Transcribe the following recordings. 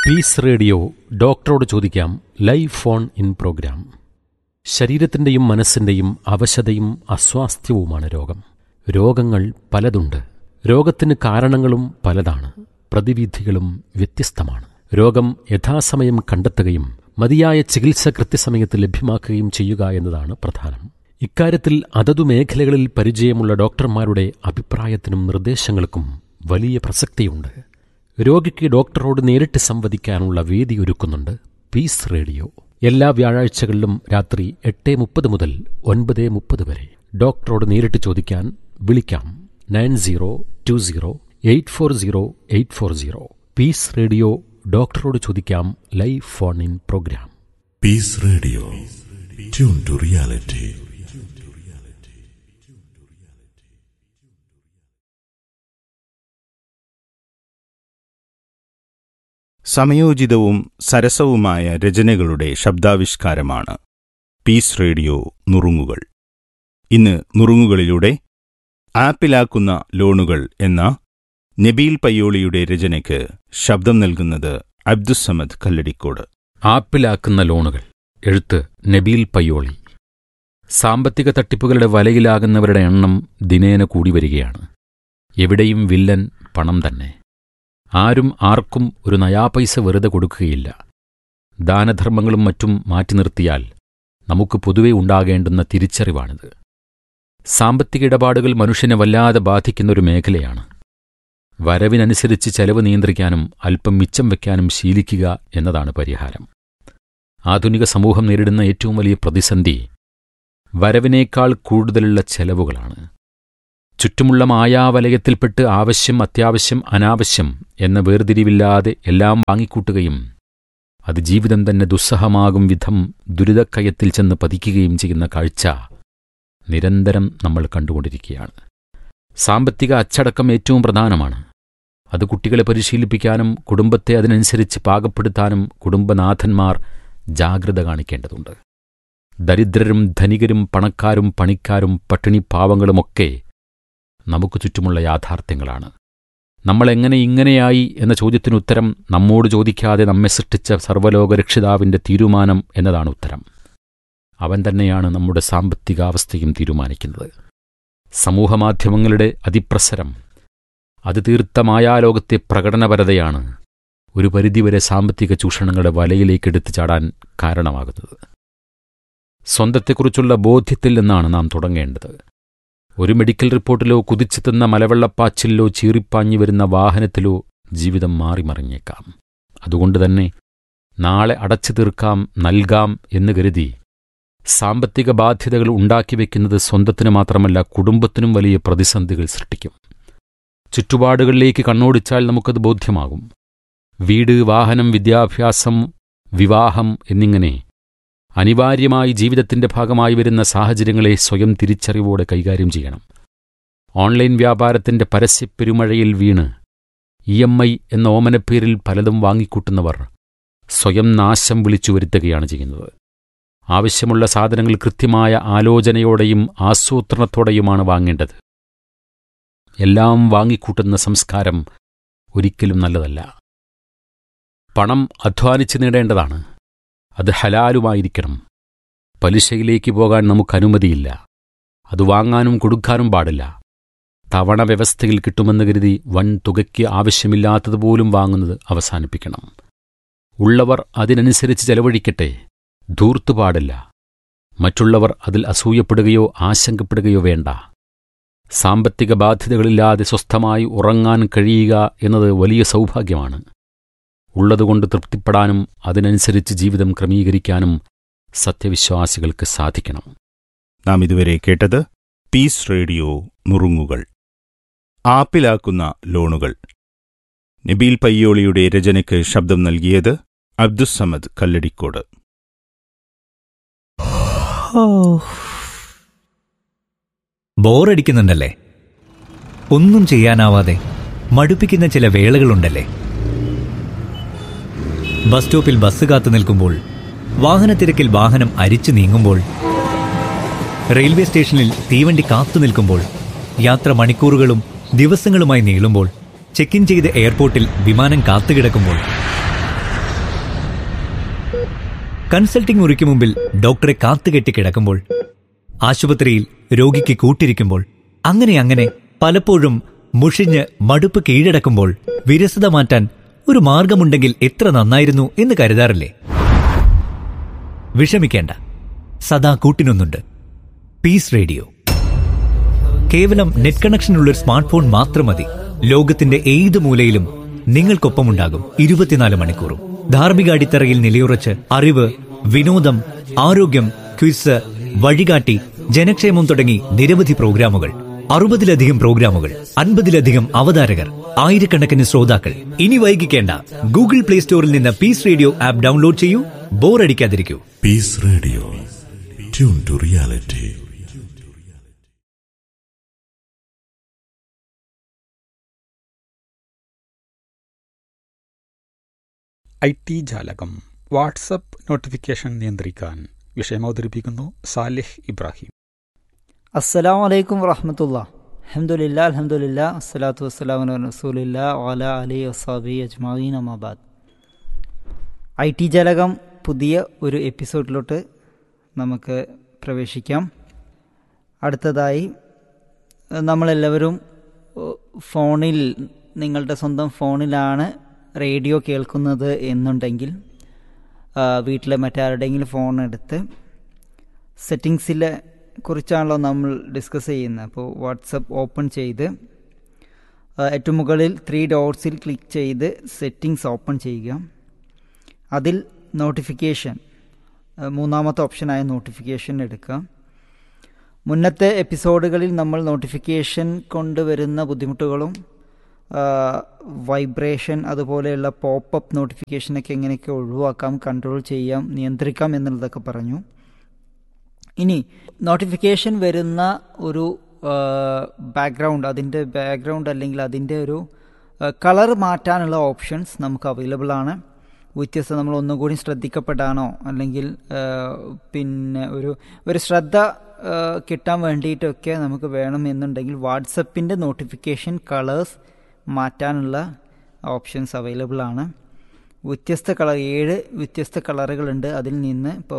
Piece Radio ഡോക്ടറോട് ചോദിക്കാം live phone in programme ശരീരത്തിൻ്റെയും മനസ്സിൻ്റെയും അവശതയും അസ്വാസ്ഥ്യവുമാണ് രോഗം രോഗങ്ങൾ പലതുണ്ട് രോഗത്തിന് കാരണങ്ങളും പലതാണ് പ്രതിവിധികളും വ്യത്യസ്തമാണ് രോഗം യഥാസമയം കണ്ടെത്തുകയും മതിയായ ചികിത്സ കൃത്യസമയത്ത് ലഭ്യമാക്കുകയും ചെയ്യുക എന്നതാണ് പ്രധാനം ഇക്കാര്യത്തിൽ അതതു മേഖലകളിൽ പരിചയമുള്ള ഡോക്ടർമാരുടെ അഭിപ്രായത്തിനും നിർദ്ദേശങ്ങൾക്കും വലിയ പ്രസക്തിയുണ്ട് രോഗിക്ക് ഡോക്ടറോട് നേരിട്ട് സംവദിക്കാനുള്ള വേദി ഒരുക്കുന്നുണ്ട് പീസ് റേഡിയോ എല്ലാ വ്യാഴാഴ്ചകളിലും രാത്രി എട്ട് മുപ്പത് മുതൽ ഒൻപത് മുപ്പത് വരെ ഡോക്ടറോട് നേരിട്ട് ചോദിക്കാൻ വിളിക്കാം nine zero two zero eight four zero eight four zero Peace Radio ഡോക്ടറോട് ചോദിക്കാം live phone in programme Peace Radio. Tune to reality. സമയോചിതവും സരസവുമായ രചനകളുടെ ശബ്ദാവിഷ്കാരമാണ് പീസ് റേഡിയോ നുറുങ്ങുകൾ ഇന്ന് നുറുങ്ങുകളിലൂടെ ആപ്പിലാക്കുന്ന ലോണുകൾ എന്ന നബീൽ പയ്യോളിയുടെ രചനയ്ക്ക് ശബ്ദം നൽകുന്നത് അബ്ദുസമദ് കല്ലടിക്കോട് ആപ്പിലാക്കുന്ന ലോണുകൾ എഴുത്ത് നബീൽ പയ്യോളി സാമ്പത്തിക തട്ടിപ്പുകളുടെ വലയിലാകുന്നവരുടെ എണ്ണം ദിനേന കൂടി വരികയാണ് എവിടെയും വില്ലൻ പണം തന്നെ ആരും ആർക്കും ഒരു നയാപൈസ വെറുതെ കൊടുക്കുകയില്ല ദാനധർമ്മങ്ങളും മറ്റും മാറ്റി നിർത്തിയാൽ നമുക്ക് പൊതുവെ ഉണ്ടാകേണ്ടുന്ന തിരിച്ചറിവാണിത് സാമ്പത്തിക ഇടപാടുകൾ മനുഷ്യനെ വല്ലാതെ ബാധിക്കുന്ന ഒരു മേഖലയാണ് വരവിനനുസരിച്ച് ചെലവ് നിയന്ത്രിക്കാനും അല്പം മിച്ചം വയ്ക്കാനും ശീലിക്കുക എന്നതാണ് പരിഹാരം ആധുനിക സമൂഹം നേരിടുന്ന ഏറ്റവും വലിയ പ്രതിസന്ധി വരവിനേക്കാൾ കൂടുതലുള്ള ചെലവുകളാണ് ചുറ്റുമുള്ള മായാവലയത്തിൽപ്പെട്ട് ആവശ്യം അത്യാവശ്യം അനാവശ്യം എന്ന വേർതിരിവില്ലാതെ എല്ലാം വാങ്ങിക്കൂട്ടുകയും അത് ജീവിതം തന്നെ ദുസ്സഹമാകും വിധം ദുരിതക്കയത്തിൽ ചെന്ന് പതിക്കുകയും ചെയ്യുന്ന കാഴ്ച നിരന്തരം നമ്മൾ കണ്ടുകൊണ്ടിരിക്കുകയാണ് സാമ്പത്തിക അച്ചടക്കം ഏറ്റവും പ്രധാനമാണ് അത് കുട്ടികളെ പരിശീലിപ്പിക്കാനും കുടുംബത്തെ അതിനനുസരിച്ച് പാകപ്പെടുത്താനും കുടുംബനാഥന്മാർ ജാഗ്രത കാണിക്കേണ്ടതുണ്ട് ദരിദ്രരും ധനികരും പണക്കാരും പണിക്കാരും പട്ടിണിപ്പാവങ്ങളുമൊക്കെ നമുക്ക് ചുറ്റുമുള്ള യാഥാർത്ഥ്യങ്ങളാണ് നമ്മൾ എങ്ങനെ ഇങ്ങനെയായി എന്ന ചോദ്യത്തിന് ഉത്തരം നമ്മോട് ചോദിക്കാതെ നമ്മെ സൃഷ്ടിച്ച സർവ്വലോക രക്ഷിതാവിന്റെ തീരുമാനം എന്നതാണ് ഉത്തരം അവൻ തന്നെയാണ് നമ്മുടെ സാമ്പത്തികാവസ്ഥയും തീരുമാനിക്കുന്നത് സമൂഹമാധ്യമങ്ങളുടെ അതിപ്രസരം അത് തീർത്ത മായാലോകത്തെ പ്രകടനപരതയാണ് ഒരു പരിധിവരെ സാമ്പത്തിക ചൂഷണങ്ങളുടെ വലയിലേക്ക് എടുത്തു ചാടാൻ കാരണമാകുന്നത് സ്വന്തത്തെക്കുറിച്ചുള്ള ബോധ്യത്തിൽ നിന്നാണ് നാം തുടങ്ങേണ്ടത് ഒരു മെഡിക്കൽ റിപ്പോർട്ടിലോ കുതിച്ചെത്തുന്ന മലവെള്ളപ്പാച്ചിലോ ചീറിപ്പാഞ്ഞു വരുന്ന വാഹനത്തിലോ ജീവിതം മാറിമറിഞ്ഞേക്കാം അതുകൊണ്ട് തന്നെ നാളെ അടച്ചു തീർക്കാം നൽകാം എന്ന് കരുതി സാമ്പത്തിക ബാധ്യതകൾ ഉണ്ടാക്കിവെക്കുന്നത് സ്വന്തത്തിന് മാത്രമല്ല കുടുംബത്തിനും വലിയ പ്രതിസന്ധികൾ സൃഷ്ടിക്കും ചുറ്റുപാടുകളിലേക്ക് കണ്ണോടിച്ചാൽ നമുക്കത് ബോധ്യമാകും വീട് വാഹനം വിദ്യാഭ്യാസം വിവാഹം എന്നിങ്ങനെ അനിവാര്യമായി ജീവിതത്തിന്റെ ഭാഗമായി വരുന്ന സാഹചര്യങ്ങളെ സ്വയം തിരിച്ചറിവോടെ കൈകാര്യം ചെയ്യണം ഓൺലൈൻ വ്യാപാരത്തിന്റെ പരസ്യപ്പെരുമഴയിൽ വീണ് ഇ എം ഐ എന്ന ഓമനപ്പേരിൽ പലതും വാങ്ങിക്കൂട്ടുന്നവർ സ്വയം നാശം വിളിച്ചു വരുത്തുകയാണ് ചെയ്യുന്നത് ആവശ്യമുള്ള സാധനങ്ങൾ കൃത്യമായ ആലോചനയോടെയും ആസൂത്രണത്തോടെയുമാണ് വാങ്ങേണ്ടത് എല്ലാം വാങ്ങിക്കൂട്ടുന്ന സംസ്കാരം ഒരിക്കലും നല്ലതല്ല പണം അധ്വാനിച്ച് നേടേണ്ടതാണ് അത് ഹലാലുമായിരിക്കണം പലിശയിലേക്ക് പോകാൻ നമുക്ക് അനുമതിയില്ല അത് വാങ്ങാനും കൊടുക്കാനും പാടില്ല തവണ വ്യവസ്ഥയിൽ കിട്ടുമെന്ന് കരുതി വൻ തുകയ്ക്ക് ആവശ്യമില്ലാത്തതുപോലും വാങ്ങുന്നത് അവസാനിപ്പിക്കണം ഉള്ളവർ അതിനനുസരിച്ച് ചെലവഴിക്കട്ടെ ധൂർത്തു പാടില്ല മറ്റുള്ളവർ അതിൽ അസൂയപ്പെടുകയോ ആശങ്കപ്പെടുകയോ വേണ്ട സാമ്പത്തിക ബാധ്യതകളില്ലാതെ സ്വസ്ഥമായി ഉറങ്ങാൻ കഴിയുക എന്നത് വലിയ സൗഭാഗ്യമാണ് ഉള്ളതുകൊണ്ട് തൃപ്തിപ്പെടാനും അതിനനുസരിച്ച് ജീവിതം ക്രമീകരിക്കാനും സത്യവിശ്വാസികൾക്ക് സാധിക്കണം നാം ഇതുവരെ കേട്ടത് പീസ് റേഡിയോ നുറുങ്ങുകൾ ആപ്പിലാക്കുന്ന ലോണുകൾ നബീൽ പയ്യോളിയുടെ രചനയ്ക്ക് ശബ്ദം നൽകിയത് അബ്ദുസമദ് കല്ലടിക്കോട് ബോറടിക്കുന്നുണ്ടല്ലേ ഒന്നും ചെയ്യാനാവാതെ മടുപ്പിക്കുന്ന ചില വേളകളുണ്ടല്ലേ ബസ് സ്റ്റോപ്പിൽ ബസ് കാത്തു നിൽക്കുമ്പോൾ വാഹനത്തിരക്കിൽ വാഹനം അരിച്ചു നീങ്ങുമ്പോൾ റെയിൽവേ സ്റ്റേഷനിൽ തീവണ്ടി കാത്തു നിൽക്കുമ്പോൾ യാത്ര മണിക്കൂറുകളും ദിവസങ്ങളുമായി നീളുമ്പോൾ ചെക്ക് ഇൻ ചെയ്ത് എയർപോർട്ടിൽ വിമാനം കാത്തുകിടക്കുമ്പോൾ കൺസൾട്ടിംഗ് മുറിക്ക് മുമ്പിൽ ഡോക്ടറെ കാത്തുകെട്ടി കിടക്കുമ്പോൾ ആശുപത്രിയിൽ രോഗിക്ക് കൂട്ടിരിക്കുമ്പോൾ അങ്ങനെ അങ്ങനെ പലപ്പോഴും മുഷിഞ്ഞ് മടുപ്പ് കീഴടക്കുമ്പോൾ വിരസത മാറ്റാൻ ഒരു മാർഗമുണ്ടെങ്കിൽ എത്ര നന്നായിരുന്നു എന്ന് കരുതാറില്ലേ വിഷമിക്കേണ്ട സദാ കൂട്ടിനൊന്നുണ്ട് പീസ് റേഡിയോ കേവലം നെറ്റ് കണക്ഷനുള്ള ഒരു സ്മാർട്ട് ഫോൺ മാത്രം മതി ലോകത്തിന്റെ ഏത് മൂലയിലും നിങ്ങൾക്കൊപ്പമുണ്ടാകും ഇരുപത്തിനാല് മണിക്കൂറും ധാർമ്മിക അടിത്തറയിൽ നിലയുറച്ച് അറിവ് വിനോദം ആരോഗ്യം ക്വിസ് വഴികാട്ടി ജനക്ഷേമം തുടങ്ങി നിരവധി പ്രോഗ്രാമുകൾ അറുപതിലധികം പ്രോഗ്രാമുകൾ അൻപതിലധികം അവതാരകർ ആയിരക്കണക്കിന് ശ്രോതാക്കൾ ഇനി വൈകിക്കേണ്ട ഗൂഗിൾ പ്ലേ സ്റ്റോറിൽ നിന്ന് പീസ് റേഡിയോ ആപ്പ് ഡൗൺലോഡ് ചെയ്യൂ ബോറടിക്കാതിരിക്കൂ Peace Radio. Tune to reality. I T ജാലകം വാട്സപ്പ് നോട്ടിഫിക്കേഷൻ നിയന്ത്രിക്കാൻ വിഷയം അവതരിപ്പിക്കുന്നു സാലിഹ് ഇബ്രാഹിം അസ്സലാമു അലൈക്കും വറഹമത്തുള്ള അഹമ്മദില്ല അലഹമുല്ല അസ്സലാത്തു വസ്സലാമു റസൂലില്ല വാല അലി വസാബി അജ്മാവീൻ അമാബാദ് ഐ ടി ജാലകം പുതിയ ഒരു എപ്പിസോഡിലോട്ട് നമുക്ക് പ്രവേശിക്കാം അടുത്തതായി നമ്മളെല്ലാവരും ഏഹ്, ഫോണിൽ നിങ്ങളുടെ സ്വന്തം ഫോണിലാണ് റേഡിയോ കേൾക്കുന്നത് എന്നുണ്ടെങ്കിൽ ആ, വീട്ടിലെ മറ്റാരുടെയെങ്കിലും ഫോൺ എടുത്ത് സെറ്റിങ്സിലെ കുറിച്ചാണല്ലോ നമ്മൾ ഡിസ്കസ് ചെയ്യുന്നത് അപ്പോൾ വാട്സപ്പ് ഓപ്പൺ ചെയ്ത് ആ, ഏറ്റവും മുകളിൽ ത്രീ ഡോട്ട്സിൽ ക്ലിക്ക് ചെയ്ത് സെറ്റിങ്സ് ഓപ്പൺ ചെയ്യുക അതിൽ നോട്ടിഫിക്കേഷൻ ആ, മൂന്നാമത്തെ ഓപ്ഷനായ നോട്ടിഫിക്കേഷൻ എടുക്കുക മുന്നത്തെ എപ്പിസോഡുകളിൽ നമ്മൾ നോട്ടിഫിക്കേഷൻ കൊണ്ടുവരുന്ന ബുദ്ധിമുട്ടുകളും വൈബ്രേഷൻ അതുപോലെയുള്ള പോപ്പപ്പ് നോട്ടിഫിക്കേഷനൊക്കെ എങ്ങനെയൊക്കെ ഒഴിവാക്കാം കൺട്രോൾ ചെയ്യാം നിയന്ത്രിക്കാം എന്നുള്ളതൊക്കെ പറഞ്ഞു ഇനി നോട്ടിഫിക്കേഷൻ വരുന്ന ഒരു ബാക്ക്ഗ്രൗണ്ട് അതിൻ്റെ ബാക്ക്ഗ്രൗണ്ട് അല്ലെങ്കിൽ അതിൻ്റെ ഒരു കളർ മാറ്റാനുള്ള ഓപ്ഷൻസ് നമുക്ക് അവൈലബിൾ ആണ് വ്യത്യസ്ത നമ്മൾ ഒന്നുകൂടി ശ്രദ്ധിക്കപ്പെടാനോ അല്ലെങ്കിൽ ആ, പിന്നെ ഒരു ഒരു ശ്രദ്ധ ആ, കിട്ടാൻ വേണ്ടിയിട്ടൊക്കെ നമുക്ക് വേണം എന്നുണ്ടെങ്കിൽ വാട്സപ്പിൻ്റെ നോട്ടിഫിക്കേഷൻ കളേഴ്സ് മാറ്റാനുള്ള ഓപ്ഷൻസ് അവൈലബിൾ ആണ് വ്യത്യസ്ത കളർ ഏഴ് വ്യത്യസ്ത കളറുകളുണ്ട് അതിൽ നിന്ന് ഇപ്പോൾ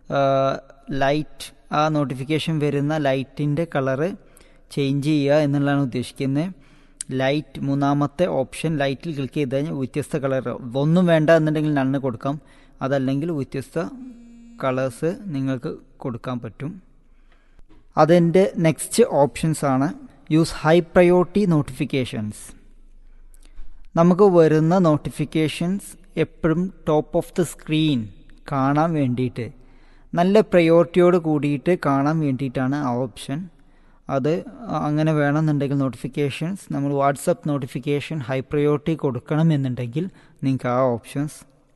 ലൈറ്റ് ആ നോട്ടിഫിക്കേഷൻ വരുന്ന ലൈറ്റിൻ്റെ കളറ് ചേഞ്ച് ചെയ്യുക എന്നുള്ളതാണ് ഉദ്ദേശിക്കുന്നത് ലൈറ്റ് മൂന്നാമത്തെ ഓപ്ഷൻ ലൈറ്റിൽ ക്ലിക്ക് ചെയ്ത് കഴിഞ്ഞാൽ വ്യത്യസ്ത കളർ ഒന്നും വേണ്ട എന്നുണ്ടെങ്കിൽ നണ്ണ് കൊടുക്കാം അതല്ലെങ്കിൽ വ്യത്യസ്ത കളേഴ്സ് നിങ്ങൾക്ക് കൊടുക്കാൻ പറ്റും അതിൻ്റെ നെക്സ്റ്റ് ഓപ്ഷൻസ് ആണ് യൂസ് ഹൈ പ്രയോറിറ്റി നോട്ടിഫിക്കേഷൻസ് നമുക്ക് വരുന്ന നോട്ടിഫിക്കേഷൻസ് എപ്പോഴും ടോപ്പ് ഓഫ് ദി സ്ക്രീൻ കാണാൻ വേണ്ടിയിട്ട് നല്ല പ്രയോറിറ്റിയോട് കൂടിയിട്ട് കാണാൻ വേണ്ടിയിട്ടാണ് ആ ഓപ്ഷൻ അത് അങ്ങനെ വേണമെന്നുണ്ടെങ്കിൽ നോട്ടിഫിക്കേഷൻസ് നമ്മൾ വാട്സപ്പ് നോട്ടിഫിക്കേഷൻ ഹൈ പ്രയോറിറ്റി കൊടുക്കണമെന്നുണ്ടെങ്കിൽ നിങ്ങൾക്ക് ആ ഓപ്ഷൻസ്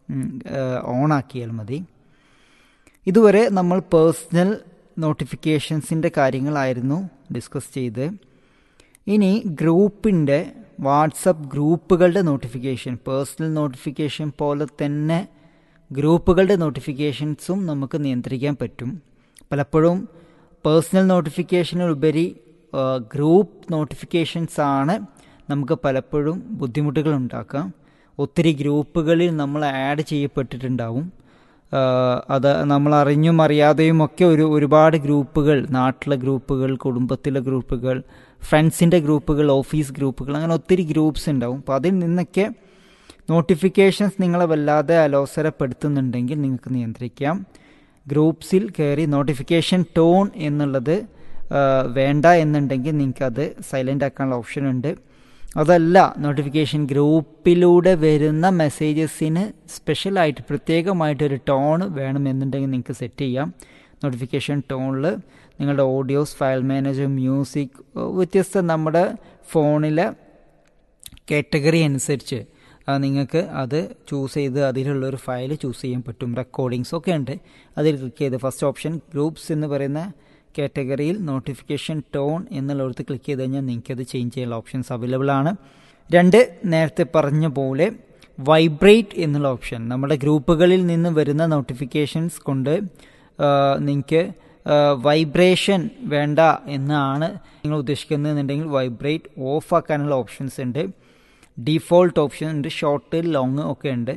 ഓൺ ആക്കിയാൽ മതി ഇതുവരെ നമ്മൾ പേഴ്സണൽ നോട്ടിഫിക്കേഷൻസിൻ്റെ കാര്യങ്ങളായിരുന്നു ഡിസ്കസ് ചെയ്ത് ഇനി ഗ്രൂപ്പിൻ്റെ വാട്സപ്പ് ഗ്രൂപ്പുകളുടെ നോട്ടിഫിക്കേഷൻ പേഴ്സണൽ നോട്ടിഫിക്കേഷൻ പോലെ തന്നെ ഗ്രൂപ്പുകളുടെ നോട്ടിഫിക്കേഷൻസും നമുക്ക് നിയന്ത്രിക്കാൻ പറ്റും പലപ്പോഴും പേഴ്സണൽ നോട്ടിഫിക്കേഷനുപരി ഗ്രൂപ്പ് നോട്ടിഫിക്കേഷൻസ് ആണ് നമുക്ക് പലപ്പോഴും ബുദ്ധിമുട്ടുകൾ ഉണ്ടാക്കാം ഒത്തിരി ഗ്രൂപ്പുകളിൽ നമ്മൾ ആഡ് ചെയ്യപ്പെട്ടിട്ടുണ്ടാവും ആഹ് അത് നമ്മൾ അറിഞ്ഞും അറിയാതെയും ഒക്കെ ഒരു ഒരുപാട് ഗ്രൂപ്പുകൾ നാട്ടിലെ ഗ്രൂപ്പുകൾ കുടുംബത്തിലെ ഗ്രൂപ്പുകൾ ഫ്രണ്ട്സിൻ്റെ ഗ്രൂപ്പുകൾ ഓഫീസ് ഗ്രൂപ്പുകൾ അങ്ങനെ ഒത്തിരി ഗ്രൂപ്പ്സ് ഉണ്ടാവും അപ്പോൾ അതിൽ നിന്നൊക്കെ നോട്ടിഫിക്കേഷൻസ് നിങ്ങളെ വല്ലാതെ അലോസരപ്പെടുത്തുന്നുണ്ടെങ്കിൽ നിങ്ങൾക്ക് നിയന്ത്രിക്കാം ഗ്രൂപ്പ്സിൽ കയറി നോട്ടിഫിക്കേഷൻ ടോൺ എന്നുള്ളത് ആ, വേണ്ട എന്നുണ്ടെങ്കിൽ നിങ്ങൾക്കത് സൈലൻ്റ് ആക്കാനുള്ള ഓപ്ഷൻ ഉണ്ട് അതല്ല നോട്ടിഫിക്കേഷൻ ഗ്രൂപ്പിലൂടെ വരുന്ന മെസ്സേജസിന് സ്പെഷ്യലായിട്ട് പ്രത്യേകമായിട്ടൊരു ടോൺ വേണമെന്നുണ്ടെങ്കിൽ നിങ്ങൾക്ക് സെറ്റ് ചെയ്യാം നോട്ടിഫിക്കേഷൻ ടോണിൽ നിങ്ങളുടെ ഓഡിയോസ് ഫയൽ മാനേജർ മ്യൂസിക് വ്യത്യസ്ത നമ്മുടെ ഫോണിലെ കാറ്റഗറി അനുസരിച്ച് ആ, നിങ്ങൾക്ക് അത് ചൂസ് ചെയ്ത് അതിലുള്ളൊരു ഫയൽ ചൂസ് ചെയ്യാൻ പറ്റും റെക്കോർഡിങ്സ് ഒക്കെ ഉണ്ട് അതിൽ ക്ലിക്ക് ചെയ്ത് ഫസ്റ്റ് ഓപ്ഷൻ ഗ്രൂപ്പ്സ് എന്ന് പറയുന്ന കാറ്റഗറിയിൽ നോട്ടിഫിക്കേഷൻ ടോൺ എന്നുള്ളിടത്ത് ക്ലിക്ക് ചെയ്ത് കഴിഞ്ഞാൽ നിങ്ങൾക്കത് ചേഞ്ച് ചെയ്യാനുള്ള ഓപ്ഷൻസ് അവൈലബിൾ ആണ് രണ്ട് നേരത്തെ പറഞ്ഞ പോലെ വൈബ്രേറ്റ് എന്നുള്ള ഓപ്ഷൻ നമ്മുടെ ഗ്രൂപ്പുകളിൽ നിന്ന് വരുന്ന നോട്ടിഫിക്കേഷൻസ് കൊണ്ട് നിങ്ങൾക്ക് വൈബ്രേഷൻ വേണ്ട എന്നാണ് നിങ്ങൾ ഉദ്ദേശിക്കുന്നതെന്നുണ്ടെങ്കിൽ വൈബ്രേറ്റ് ഓഫ് ആക്കാനുള്ള ഓപ്ഷൻസ് ഉണ്ട് ഡിഫോൾട്ട് ഓപ്ഷൻ ഉണ്ട് ഷോർട്ട് ലോങ് ഒക്കെ ഉണ്ട്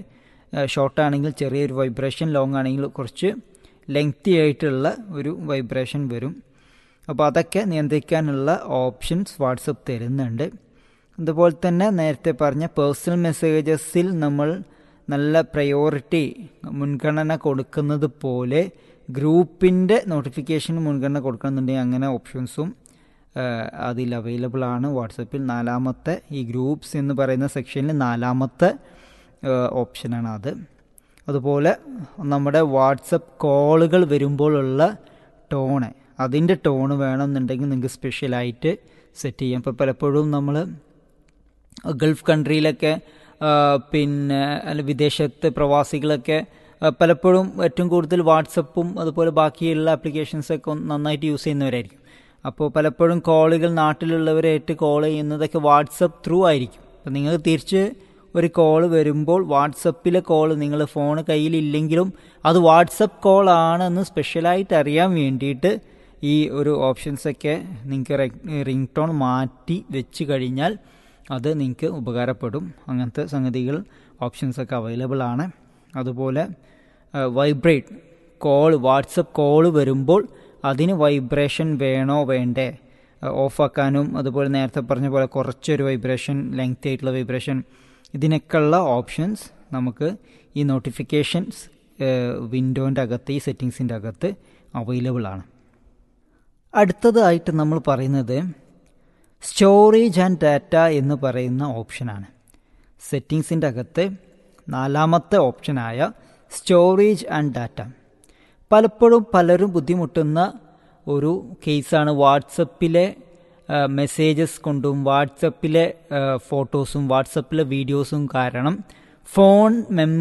ഷോർട്ട് ആണെങ്കിൽ ചെറിയൊരു വൈബ്രേഷൻ ലോങ് ആണെങ്കിൽ കുറച്ച് ലെങ്തി ആയിട്ടുള്ള ഒരു വൈബ്രേഷൻ വരും അപ്പോൾ അതൊക്കെ നിയന്ത്രിക്കാനുള്ള ഓപ്ഷൻസ് വാട്സപ്പ് തരുന്നുണ്ട് അതുപോലെ തന്നെ നേരത്തെ പറഞ്ഞ പേഴ്സണൽ മെസ്സേജസിൽ നമ്മൾ നല്ല പ്രയോറിറ്റി മുൻഗണന കൊടുക്കുന്നത് പോലെ ഗ്രൂപ്പിൻ്റെ നോട്ടിഫിക്കേഷന് മുൻഗണന കൊടുക്കണമെന്നുണ്ടെങ്കിൽ അങ്ങനെ ഓപ്ഷൻസും അതിൽ അവൈലബിൾ ആണ് വാട്സപ്പിൽ നാലാമത്തെ ഈ ഗ്രൂപ്പ്സ് എന്ന് പറയുന്ന സെക്ഷനിൽ നാലാമത്തെ ഓപ്ഷനാണ് അത് അതുപോലെ നമ്മുടെ വാട്സപ്പ് കോളുകൾ വരുമ്പോഴുള്ള ടോണ് അതിൻ്റെ ടോണ് വേണമെന്നുണ്ടെങ്കിൽ നിങ്ങൾക്ക് സ്പെഷ്യലായിട്ട് സെറ്റ് ചെയ്യാം ഇപ്പോൾ പലപ്പോഴും നമ്മൾ ഗൾഫ് കൺട്രിയിലൊക്കെ പിന്നെ അല്ല വിദേശത്തെ പ്രവാസികളൊക്കെ പലപ്പോഴും ഏറ്റവും കൂടുതൽ വാട്സപ്പും അതുപോലെ ബാക്കിയുള്ള ആപ്ലിക്കേഷൻസൊക്കെ നന്നായിട്ട് യൂസ് ചെയ്യുന്നവരായിരിക്കും അപ്പോൾ പലപ്പോഴും കോളുകൾ നാട്ടിലുള്ളവരായിട്ട് കോൾ ചെയ്യുന്നതൊക്കെ വാട്സപ്പ് ത്രൂ ആയിരിക്കും അപ്പോൾ നിങ്ങൾക്ക് തിരിച്ച് ഒരു കോൾ വരുമ്പോൾ വാട്സപ്പിലെ കോൾ നിങ്ങൾ ഫോൺ കയ്യിലില്ലെങ്കിലും അത് വാട്സപ്പ് കോൾ ആണെന്ന് സ്പെഷ്യലായിട്ട് അറിയാൻ വേണ്ടിയിട്ട് ഈ ഒരു ഓപ്ഷൻസൊക്കെ നിങ്ങൾക്ക് റിംഗ് ടോൺ മാറ്റി വെച്ച് കഴിഞ്ഞാൽ അത് നിങ്ങൾക്ക് ഉപകാരപ്പെടും അങ്ങനത്തെ സംഗതികൾ ഓപ്ഷൻസൊക്കെ അവൈലബിൾ ആണ് അതുപോലെ വൈബ്രേറ്റ് കോൾ വാട്സപ്പ് കോൾ വരുമ്പോൾ അതിന് വൈബ്രേഷൻ വേണോ വേണ്ടേ ഓഫാക്കാനും അതുപോലെ നേരത്തെ പറഞ്ഞ പോലെ കുറച്ചൊരു വൈബ്രേഷൻ ലെങ്ത് ആയിട്ടുള്ള വൈബ്രേഷൻ ഇതിനൊക്കെയുള്ള ഓപ്ഷൻസ് നമുക്ക് ഈ നോട്ടിഫിക്കേഷൻസ് വിൻഡോൻ്റെ അകത്ത് ഈ സെറ്റിങ്സിൻ്റെ അകത്ത് അവൈലബിൾ ആണ് അടുത്തതായിട്ട് നമ്മൾ പറയുന്നത് സ്റ്റോറേജ് ആൻഡ് ഡാറ്റ എന്ന് പറയുന്ന ഓപ്ഷനാണ് സെറ്റിങ്സിൻ്റെ അകത്ത് നാലാമത്തെ ഓപ്ഷനായ സ്റ്റോറേജ് ആൻഡ് ഡാറ്റ പലപ്പോഴും പലരും ബുദ്ധിമുട്ടുന്ന ഒരു കേസാണ് വാട്സപ്പിലെ മെസ്സേജസ് കൊണ്ടും വാട്സപ്പിലെ ഫോട്ടോസും വാട്സപ്പിലെ വീഡിയോസും കാരണം ഫോൺ മെമ്മ